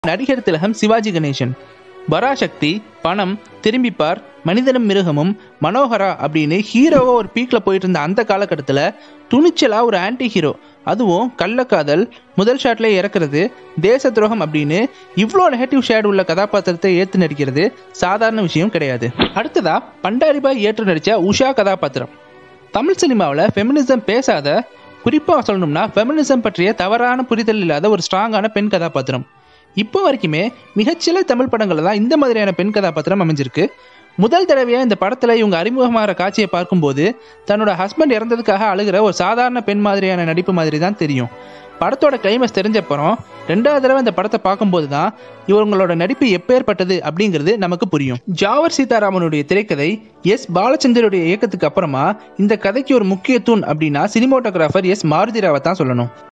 நடிகர் திலகம் சிவாஜி கணேசன் பராசக்தி பணம் திரும்பிப்பார் மனிதனும் மிருகமும் மனோகரா அப்படின்னு ஹீரோவா ஒரு பீக்ல போயிட்டு இருந்த அந்த காலகட்டத்தில் துணிச்சலா ஒரு ஆன்டி ஹீரோ அதுவும் கள்ளக்காதல் முதல் ஷாட்ல இறக்குறது தேச துரோகம் அப்படின்னு இவ்வளோ நெகட்டிவ் ஷேட் உள்ள கதாபாத்திரத்தை ஏற்று நடிக்கிறது சாதாரண விஷயம் கிடையாது அடுத்ததா பண்டாரிபாய் ஏற்று நடித்த உஷா கதாபாத்திரம் தமிழ் சினிமாவில் ஃபெமினிசம் பேசாத குறிப்பாக சொல்லணும்னா ஃபெமினிசம் பற்றிய தவறான புரிதல் இல்லாத ஒரு ஸ்ட்ராங்கான பெண் கதாபாத்திரம் இப்போ வரைக்குமே மிகச்சில தமிழ் படங்களில் தான் இந்த மாதிரியான பெண் கதாபாத்திரம் அமைஞ்சிருக்கு முதல் தடவையாக இந்த படத்தில் இவங்க அறிமுகமாகிற காட்சியை பார்க்கும்போது தன்னோட ஹஸ்பண்ட் இறந்ததுக்காக அழுகிற ஒரு சாதாரண பெண் மாதிரியான நடிப்பு மாதிரி தான் தெரியும் படத்தோட கிளைமேக்ஸ் தெரிஞ்சப்பறம் ரெண்டாவது தடவை இந்த படத்தை பார்க்கும்போது தான் இவங்களோட நடிப்பு எப்பேற்பட்டது அப்படிங்கிறது நமக்கு புரியும் ஜாவர் சீதாராமனுடைய திரைக்கதை எஸ் பாலச்சந்தருடைய இயக்கத்துக்கு அப்புறமா இந்த கதைக்கு ஒரு முக்கிய தூண் அப்படின்னா சினிமோட்டோகிராஃபர் எஸ் மாருதி ராவை தான் சொல்லணும்